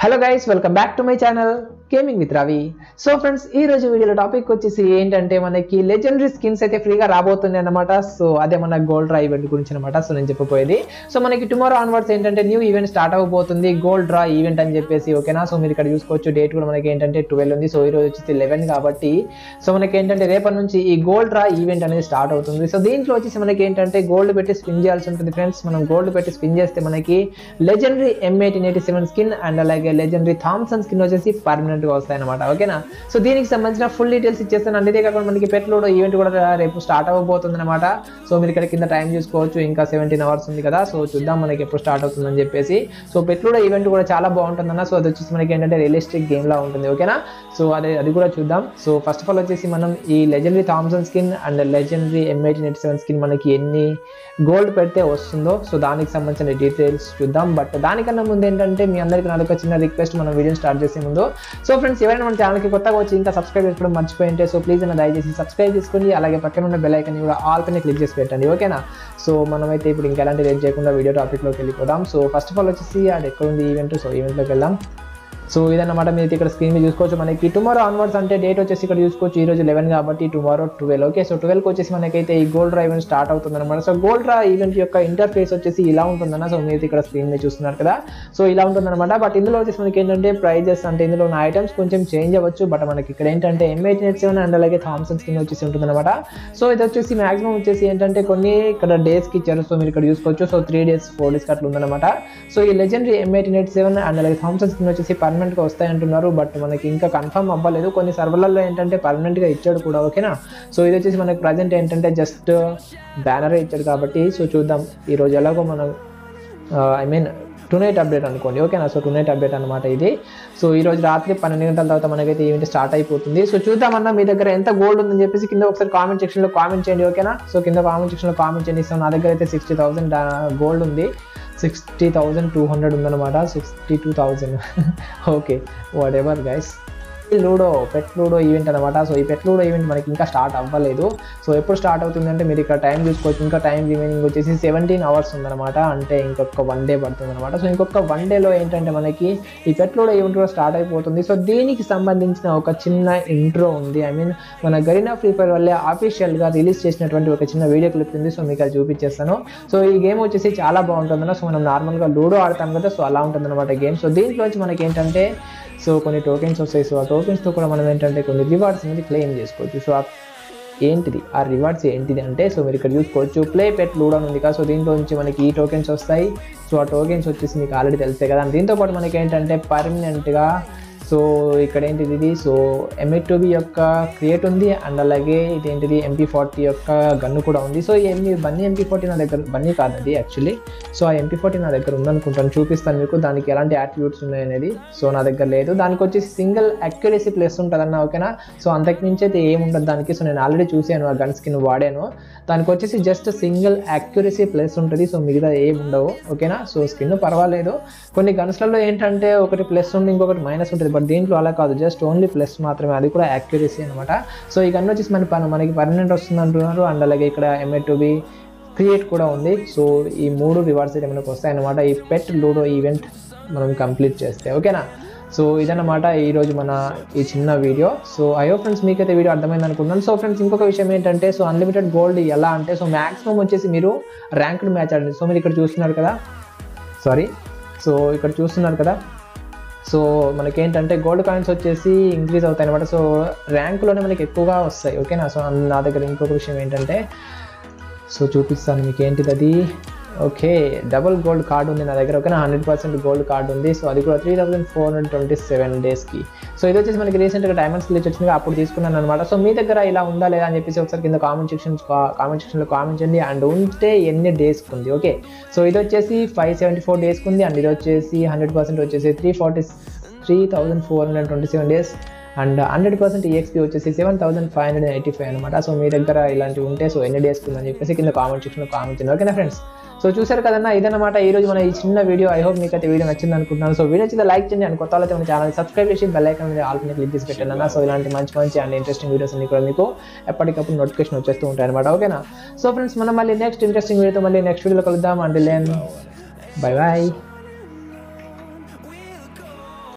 hello guys welcome back to my channel gaming with Ravi so friends ఈ రోజు వీడియోలో topic వచ్చేసి ఏంటంటే మనకి లెజెండరీ స్కిన్స్ అయితే ఫ్రీగా రాబోతున్నాయి అనమాట సో అదే మన గోల్డ్ రా ఈవెంట్ గురించి అనమాట సో నేను చెప్పబోయేది సో మనకి టుమారో ఆన్వర్డ్స్ ఏంటంటే న్యూ ఈవెంట్ స్టార్ట్ అవబోతుంది గోల్డ్ డ్రా ఈవెంట్ అని చెప్పేసి ఓకేనా సో మీరు ఇక్కడ చూసుకోవచ్చు డేట్ కూడా మనకి ఏంటంటే ట్వెల్వ్ ఉంది సో ఈ రోజు వచ్చేసి లెవెన్ కాబట్టి సో మనకి ఏంటంటే రేపటి నుంచి ఈ గోల్డ్ డ్రా ఈవెంట్ అనేది స్టార్ట్ అవుతుంది సో దీంట్లో వచ్చేసి మనకి ఏంటంటే గోల్డ్ పెట్టి స్పిన్ చేయాల్సి ఉంటుంది ఫ్రెండ్స్ మనం గోల్డ్ పెట్టి స్పిన్ చేస్తే మనకి legendary M eighteen eighty seven skin and అలాగే లెజెండరీ థామ్సన్ స్కిన్ వచ్చేసి పర్మనెంట్ గా వస్తాయి అనమాట ఓకేనా సో దీనికి సంబంధించిన ఫుల్ డీటెయిల్స్ ఇచ్చేస్తాను అంతే కాకుండా మనకి పెట్లోడ్ ఈవెంట్ కూడా రేపు స్టార్ట్ అవ్వబోతుంది అనమాట సో మీరు ఇక్కడ కింద టైం చూసుకోవచ్చు ఇంకా సెవెంటీన్ అవర్స్ ఉంది కదా సో చూద్దాం మనకి ఎప్పుడు స్టార్ట్ అవుతుందని చెప్పేసి సో పెట్లోడ్ ఈవెంట్ కూడా చాలా బాగుంటుందన్న సో అది వచ్చేసి మనకి ఏంటంటే రియలిస్టిక్ గేమ్ లా ఉంటుంది ఓకేనా సో అదే అది కూడా చూద్దాం సో ఫస్ట్ ఆఫ్ ఆల్ వచ్చేసి మనం ఈ legendary Thompson skin and legendary M eighteen eighty seven skin మనకి ఎన్ని గోల్డ్ పెడితే వస్తుందో సో దానికి సంబంధించిన డీటెయిల్స్ చూద్దాం బట్ దానికన్నా ముందు ఏంటంటే మీ అందరికీ నాదొక చిన్న రిక్వెస్ట్ మనం వీడియో స్టార్ట్ చేసే ముందు సో ఫ్రెండ్స్ ఎవరైనా మన ఛానల్కి కొత్తగా వచ్చి ఇంకా సబ్స్క్రైబ్ చేసుకోవడం మర్చిపోయింటే సో ప్లీజ్ అన్న దయచేసి సబ్స్క్రైబ్ చేసుకోండి అలాగే పక్కన ఉన్న బెల్ ఐకన్ కూడా ఆల్ పైన క్లిక్ చేసి పెట్టండి ఓకేనా సో మనమైతే ఇప్పుడు ఇంకా ఎలాంటి రేట్ చేయకుండా వీడియో టాపిక్లోకి వెళ్ళిపోదాం సో ఫస్ట్ ఆఫ్ ఆల్ వచ్చేసి అది ఎక్కడ ఉంది ఈవెంట్ సో ఈవెంట్లోకి వెళ్దాం సో ఇదన్నమాట మీరు ఇక్కడ స్క్రీన్ మీద చూసుకోవచ్చు మనకి టుమారో ఆన్వర్డ్స్ అంటే డేట్ వచ్చేసి ఇక్కడ చూసుకోవచ్చు ఈ రోజు లెవెన్ కాబట్టి టుమారో ట్వెల్వ్ ఓకే సో ట్వెల్వ్కి వచ్చేసి మనకైతే ఈ గోల్డ్ డ్రా ఈవెంట్ స్టార్ట్ అవుతుంది అనమాట సో గోల్డ్ డ్రా ఈవెంట్ యొక్క ఇంటర్ఫేస్ వచ్చేసి ఇలా ఉంటుందన్న సో మీరు ఇక్కడ స్క్రీన్ మీద చూస్తున్నారు కదా సో ఇలా ఉంటుందన్నమాట బట్ ఇందులో వచ్చేసి మనకి ఏంటంటే ప్రైజెస్ అంటే ఇందులో ఉన్న ఐటమ్స్ కొంచెం చేంజ్ అవ్వచ్చు బట్ మనకి ఇక్కడ ఏంటంటే M eight eight seven and అలాగే థామ్సన్ స్కిన్ వచ్చేసి ఉంటుందన్నమాట సో ఇది వచ్చేసి మాక్సిమం వచ్చేసి ఏంటంటే కొన్ని ఇక్కడ డేస్కి ఇచ్చారు సో మీరు ఇక్కడ చూసుకోవచ్చు సో త్రీ డేస్ ఫోర్ డేస్కి అట్లా ఉందన్నమాట సో ఈ legendary M eight eight seven and అలాగే థామ్సన్ స్కిన్ వచ్చేసి పర్మనెంట్గా వస్తాయి అంటున్నారు బట్ మనకి ఇంకా కన్ఫర్మ్ అవ్వలేదు కొన్ని సర్వర్లలో ఏంటంటే పర్మనెంట్గా ఇచ్చాడు కూడా ఓకేనా సో ఇది వచ్చేసి మనకి ప్రజెంట్ ఏంటంటే జస్ట్ బ్యానరే ఇచ్చాడు కాబట్టి సో చూద్దాం ఈరోజు ఎలాగో మనం ఐ మీన్ టునైట్ అప్డేట్ అనుకోండి ఓకేనా సో టునైట్ అప్డేట్ అనమాట ఇది సో ఈ రోజు రాత్రి పన్నెండు గంటల తర్వాత మనకైతే ఈవెంట్ స్టార్ట్ అయిపోతుంది సో చూద్దామన్నా మీ దగ్గర ఎంత గోల్డ్ ఉందని చెప్పేసి కింద ఒకసారి కామెంట్ సెక్షన్లో కామెంట్ చేయండి ఓకేనా సో కింద కామెంట్ సెక్షన్లో కామెంట్ చేయండి సో నా దగ్గర అయితే సిక్స్టీ థౌసండ్ గోల్డ్ ఉంది సిక్స్టీ థౌజండ్ టూ హండ్రెడ్ ఉందన్నమాట sixty two thousand okay whatever guys Ludo pet Ludo event అనమాట సో ఈ పెట్ లూడో ఈవెంట్ మనకి ఇంకా స్టార్ట్ అవ్వలేదు సో ఎప్పుడు స్టార్ట్ అవుతుందంటే మీరు ఇక్కడ టైం చూసుకోవచ్చు ఇంకా టైం రిమైనింగ్ వచ్చేసి సెవెంటీన్ అవర్స్ ఉందన్నమాట అంటే ఇంకొక వన్ డే పడుతుంది అనమాట సో ఇంకొక వన్ డేలో ఏంటంటే మనకి ఈ పెట్ లూడో ఈవెంట్ కూడా స్టార్ట్ అయిపోతుంది సో దీనికి సంబంధించిన ఒక చిన్న ఇంట్రో ఉంది ఐ మీన్ మన గరీనా ఫ్రీ ఫైర్ వల్లే ఆఫీషియల్గా రిలీజ్ చేసినటువంటి ఒక చిన్న వీడియో క్లిప్ ఉంది సో మీకు అది చూపించేస్తాను సో ఈ గేమ్ వచ్చేసి చాలా బాగుంటుందన్న సో మనం నార్మల్గా లూడో ఆడతాం కదా సో అలా ఉంటుందన్నమాట గేమ్ సో దీంట్లోంచి మనకి ఏంటంటే సో కొన్ని టోకెన్స్ వస్తాయి సో ఆ టోకెన్స్తో కూడా మనం ఏంటంటే కొన్ని రివార్డ్స్ అనేది క్లెయిమ్ చేసుకోవచ్చు సో ఆ ఏంటిది ఆ రివార్డ్స్ ఏంటిది అంటే సో మీరు ఇక్కడ చూసుకోవచ్చు ప్లే పెట్ లూడో ఉంది కదా సో దీంట్లో నుంచి మనకి ఈ టోకెన్స్ వస్తాయి సో ఆ టోకెన్స్ వచ్చేసి మీకు ఆల్రెడీ తెలుస్తాయి కదా దీంతో పాటు మనకి ఏంటంటే పర్మనెంట్గా సో ఇక్కడ ఏంటిది ఇది సో ఎంఏ టూబీ యొక్క క్రియేట్ ఉంది అండ్ అలాగే ఇదేంటిది ఎంపీ ఫార్టీ యొక్క గన్ను కూడా ఉంది so MP bunny MP forty నా దగ్గర బన్నీ కాదు అది యాక్చువల్లీ సో ఆ ఎంపీ ఫార్టీ నా దగ్గర ఉందనుకుంటాను చూపిస్తాను మీకు దానికి ఎలాంటి యాట్రిబ్యూట్స్ ఉన్నాయనేది సో నా దగ్గర లేదు దానికి వచ్చేసి సింగిల్ అక్యురసీ ప్లస్ ఉంటుంది అన్న ఓకేనా సో అంతకు మించి అయితే ఏముండదు దానికి సో నేను ఆల్రెడీ చూసాను ఆ గన్ స్కిన్ వాడాను దానికి వచ్చేసి జస్ట్ సింగిల్ అక్యురసీ ప్లస్ ఉంటుంది సో మిగతా ఏం ఉండవు ఓకేనా సో స్కిన్ పర్వాలేదు కొన్ని గన్స్లలో ఏంటంటే ఒకటి ప్లస్ ఉండి ఇంకొకటి మైనస్ ఉంటుంది బట్ దీంట్లో అలా కాదు జస్ట్ ఓన్లీ ప్లస్ మాత్రమే అది కూడా యాక్యురసీ అనమాట సో ఈ గన్ వచ్చేసి మన పని మనకి పర్మనెంట్ వస్తుంది అంటున్నారు అండ్ అలాగే ఇక్కడ ఎంఏ టు బి క్రియేట్ కూడా ఉంది సో ఈ మూడు రివార్డ్స్ అయితే మనకు వస్తాయి అనమాట ఈ పెట్ లూడో ఈవెంట్ మనం కంప్లీట్ చేస్తే ఓకేనా సో ఇదన్నమాట ఈరోజు మన ఈ చిన్న వీడియో సో అయ్యో ఫ్రెండ్స్ మీకైతే వీడియో అర్థమైంది అనుకుంటున్నాను సో ఫ్రెండ్స్ ఇంకొక విషయం ఏంటంటే సో అన్లిమిటెడ్ గోల్డ్ ఎలా అంటే సో మ్యాక్సిమం వచ్చేసి మీరు ర్యాంక్డ్ మ్యాచ్ ఆడండి సో మీరు ఇక్కడ చూస్తున్నారు కదా సారీ సో ఇక్కడ చూస్తున్నారు కదా సో మనకేంటంటే గోల్డ్ కాయిన్స్ వచ్చేసి ఇంక్రీజ్ అవుతాయి అనమాట సో ర్యాంకులోనే మనకి ఎక్కువగా వస్తాయి ఓకేనా సో నా దగ్గర ఇంకొక విషయం ఏంటంటే సో చూపిస్తాను మీకు ఏంటిది అది ఓకే డబుల్ గోల్డ్ కార్డ్ ఉంది నా దగ్గర ఓకేనా హండ్రెడ్ పర్సెంట్ గోల్డ్ కార్డ్ ఉంది సో అది కూడా three thousand four hundred twenty seven డేస్కి సో ఇది వచ్చేసి మనకి రీసెంట్గా డైమండ్స్ లిచ్ వచ్చింది అప్పుడు తీసుకున్నాను అనమాట సో మీ దగ్గర ఇలా ఉందా లేదా అని చెప్పేసి ఒకసారి కింద కామెంట్ సెక్షన్ కామెంట్ సెక్షన్లో కామెంట్ చేయండి అండ్ ఉంటే ఎన్ని డేస్కి ఉంది ఓకే సో ఇది వచ్చేసి ఫైవ్ సెవెంటీ ఫోర్ డేస్కి ఉంది అండ్ ఇది వచ్చేసి హండ్రెడ్ పర్సెంట్ వచ్చేసి three forty three thousand four hundred twenty seven days and hundred percent EXP వచ్చేసి seven thousand five hundred eighty five అనమాట సో మీ దగ్గర ఇలాంటివి ఉంటే సో ఎన్ని డేస్కి ఉందని చెప్పేసి కింద కామెంట్ సెక్షన్లో కామెంట్ చేయండి ఓకేనా ఫ్రెండ్స్ సో చూసారు కదన్నా ఇదన్నమాట ఈ రోజు మన ఈ చిన్న వీడియో ఐ హోప్ మీకు అయితే వీడియో నచ్చింది అనుకుంటున్నాను సో వీడియో నచ్చితే లైక్ చేయండి అండ్ కొత్త వాళ్ళైతే మన ఛానల్ సబ్స్క్రైబ్ చేసి బెల్ ఐకాన్ మీద ఆల్ మీద క్లిక్ చేసి పెట్టండి అన్న సో ఇలాంటి మంచి మంచి అండ్ ఇంట్రెస్టింగ్ వీడియోస్ అన్ని కూడా మీకు ఎప్పటికప్పుడు నోటిఫికేషన్ వచ్చేస్తూ ఉంటాయి అనమాట ఓకేనా సో ఫ్రెండ్స్ మనం మళ్ళీ నెక్స్ట్ ఇంట్రెస్టింగ్ వీడియోతో మళ్ళీ నెక్స్ట్ వీడియోలో కలుద్దాం అండ్ లెన్ బై బాయ్